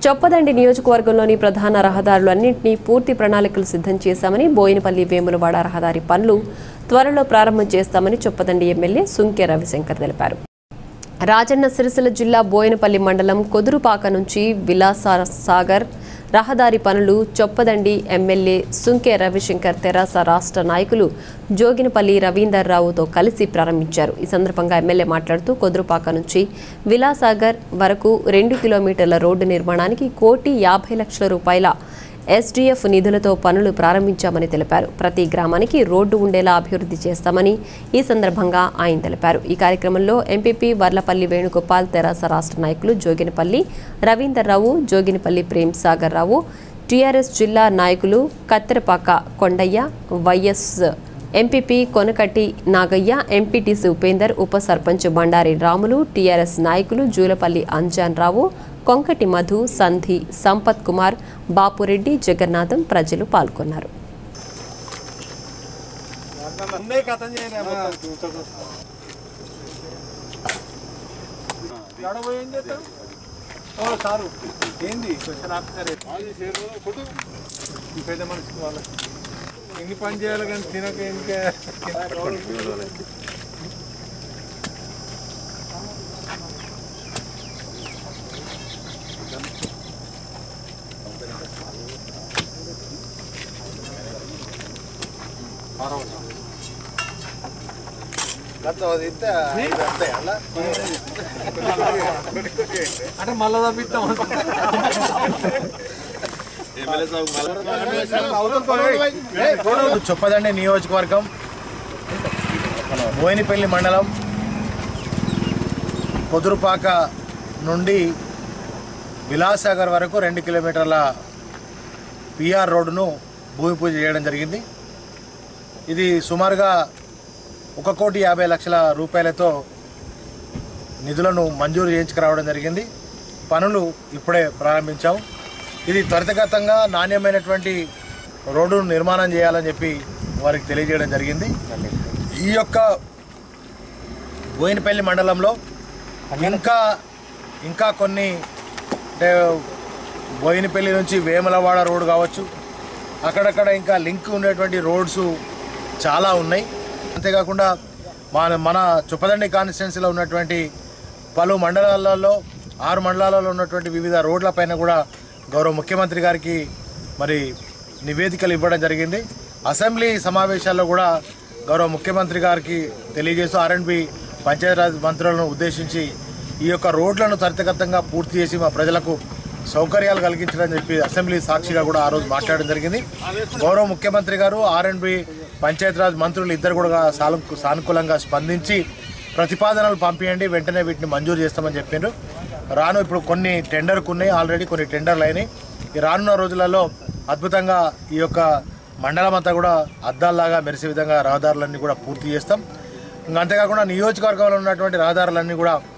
చొప్పదండి నియోజకవర్గంలోని ప్రధాన రహదారులన్నింటినీ పూర్తి ప్రణాళికలు సిద్ధం చేశామని బోయినపల్లి వేములవాడ రహదారి పనులు త్వరలో ప్రారంభం చేస్తామని చొప్పదండి ఎమ్మెల్యే సుంకె రవిశంకర్ తెలిపారు రాజన్న సిరిసిల్ల జిల్లా బోయినపల్లి మండలం కొదురుపాక నుంచి విలాస సాగర్ రహదారి పనులు చొప్పదండి ఎమ్మెల్యే సుంకె రవిశంకర్ తెరాస రాష్ట్ర నాయకులు జోగినపల్లి రవీందర్ రావుతో కలిసి ప్రారంభించారు ఈ సందర్భంగా ఎమ్మెల్యే మాట్లాడుతూ కొదురుపాక నుంచి విలాసాగర్ వరకు రెండు కిలోమీటర్ల రోడ్డు నిర్మాణానికి కోటి యాభై లక్షల రూపాయల ఎస్డీఎఫ్ నిధులతో పనులు ప్రారంభించామని తెలిపారు ప్రతి గ్రామానికి రోడ్డు ఉండేలా అభివృద్ధి చేస్తామని ఈ సందర్భంగా ఆయన తెలిపారు ఈ కార్యక్రమంలో ఎంపీపీ వర్లపల్లి వేణుగోపాల్ తెరాస రాష్ట్ర నాయకులు జోగినపల్లి రవీందర్ రావు జోగినపల్లి ప్రేమ్ సాగర్ రావు టీఆర్ఎస్ జిల్లా నాయకులు Katterapaka Kondaiah YS MPP Konakatti Nagaiah MPTC Upender ఉప సర్పంచ్ బండారి రాములు టీఆర్ఎస్ నాయకులు జూలపల్లి అంజాన్ రావు కొంకటి మధు సంధి సంపత్ కుమార్ బాపురెడ్డి జగన్నాథం ప్రజలు పాల్గొన్నారు ఓ సారు ఏంది ఈ పెద్ద మనిషికి వాళ్ళ ఎన్ని పని చేయాలి కానీ తినక ఇంకా అంటే మళ్ళా తప్పిస్తాం చొప్పదండి నియోజకవర్గం బోయినపల్లి మండలం కొదురుపాక నుండి విలాసాగర్ వరకు రెండు కిలోమీటర్ల పిఆర్ రోడ్డును భూమి పూజ చేయడం జరిగింది ఇది సుమారుగా ఒక కోటి యాభై లక్షల రూపాయలతో నిధులను మంజూరు చేయించుకురావడం జరిగింది పనులు ఇప్పుడే ప్రారంభించాం ఇది త్వరితగతంగా నాణ్యమైనటువంటి రోడ్డును నిర్మాణం చేయాలని చెప్పి వారికి తెలియజేయడం జరిగింది ఈ యొక్క బోయినపల్లి మండలంలో ఇంకా ఇంకా కొన్ని అంటే బోయినపల్లి నుంచి వేములవాడ రోడ్ కావచ్చు అక్కడక్కడ ఇంకా లింక్ ఉండేటువంటి రోడ్స్ చాలా ఉన్నాయి అంతేకాకుండా మన మన చుప్పదండి కాన్స్టిట్యున్సీలో ఉన్నటువంటి పలు మండలాలలో ఆరు మండలాలలో ఉన్నటువంటి వివిధ రోడ్లపైన కూడా గౌరవ ముఖ్యమంత్రి గారికి మరి నివేదికలు ఇవ్వడం జరిగింది అసెంబ్లీ సమావేశాల్లో కూడా గౌరవ ముఖ్యమంత్రి గారికి తెలియజేస్తూ ఆర్ఎండ్బి పంచాయతీరాజ్ మంత్రులను ఉద్దేశించి ఈ యొక్క రోడ్లను త్వరితగతంగా పూర్తి చేసి మా ప్రజలకు సౌకర్యాలు కలిగించాలని చెప్పి అసెంబ్లీ సాక్షిగా కూడా ఆ రోజు మాట్లాడడం జరిగింది గౌరవ ముఖ్యమంత్రి గారు ఆర్ఎండ్బి పంచాయతీరాజ్ మంత్రులు ఇద్దరు కూడా సాను- సానుకూలంగా స్పందించి ప్రతిపాదనలు పంపించండి వెంటనే వీటిని మంజూరు చేస్తామని చెప్పిండ్రు రాను ఇప్పుడు కొన్ని టెండర్కు ఉన్నాయి ఆల్రెడీ కొన్ని టెండర్లు అయినాయి ఈ రానున్న రోజులలో అద్భుతంగా ఈ యొక్క మండలం అంతా కూడా అద్దాల్లాగా మెరిసే విధంగా రహదారులన్నీ కూడా పూర్తి చేస్తాం ఇంకా అంతేకాకుండా నియోజకవర్గంలో ఉన్నటువంటి రహదారులన్నీ కూడా